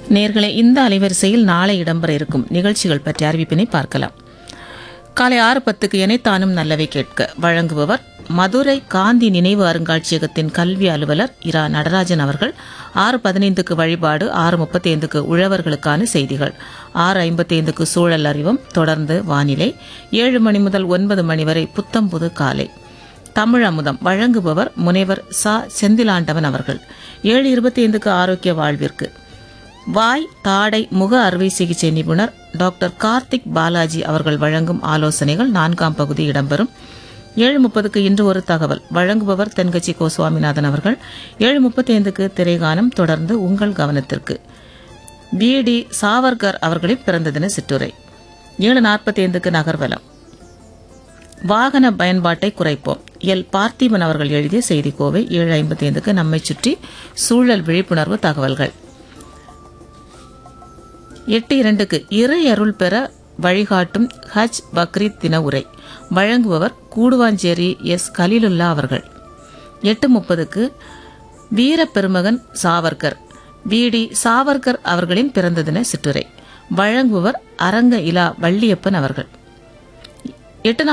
நேர்களை இந்த அலைவரிசையில் நாளை இடம்பெற இருக்கும் நிகழ்ச்சிகள் பற்றிய அறிவிப்பினை பார்க்கலாம் காலை ஆறு பத்துக்கு இணைத்தானும் நல்லவை கேட்க வழங்குபவர் மதுரை காந்தி நினைவு அருங்காட்சியகத்தின் கல்வி அலுவலர் இரா நடராஜன் அவர்கள் ஆறு பதினைந்துக்கு வழிபாடு ஆறு முப்பத்தி ஐந்துக்கு உழவர்களுக்கான செய்திகள் ஆறு ஐம்பத்தைந்துக்கு சூழல் அறிவும் தொடர்ந்து வானிலை ஏழு மணி முதல் ஒன்பது மணி வரை புத்தம் புது காலை தமிழ் அமுதம் வழங்குபவர் முனைவர் சா செந்திலாண்டவன் அவர்கள் ஏழு இருபத்தி ஐந்துக்கு ஆரோக்கிய வாழ்விற்கு வாய் தாடை முக அறுவை சிகிச்சை நிபுணர் டாக்டர் கார்த்திக் பாலாஜி அவர்கள் வழங்கும் ஆலோசனைகள் நான்காம் பகுதி இடம்பெறும் ஏழு முப்பதுக்கு இன்று ஒரு தகவல் வழங்குபவர் தென்கட்சி கோ சுவாமிநாதன் அவர்கள் ஏழு முப்பத்தி ஐந்துக்கு திரைகானம் தொடர்ந்து உங்கள் கவனத்திற்கு பி டி சாவர்கர் அவர்களின் பிறந்த தின சிற்றுரை ஏழு நாற்பத்தி ஐந்துக்கு நகர்வலம் வாகன பயன்பாட்டை குறைப்போம் எல் பார்த்திபன் அவர்கள் எழுதிய செய்தி கோவை ஏழு ஐம்பத்தி ஐந்துக்கு நம்மை சுற்றி சூழல் விழிப்புணர்வு தகவல்கள் எட்டு இரண்டுக்கு இறை அருள் பெற வழிகாட்டும் ஹஜ் பக்ரீத் தின உரை வழங்குபவர் கூடுவாஞ்சேரி எஸ் கலீலுல்லா அவர்கள் எட்டு முப்பதுக்கு வீர பெருமகன் சாவர்கர் விடி சாவர்கர் அவர்களின் பிறந்த தின சிற்றுரை வழங்குபவர் அரங்க இலா வள்ளியப்பன் அவர்கள் எட்டு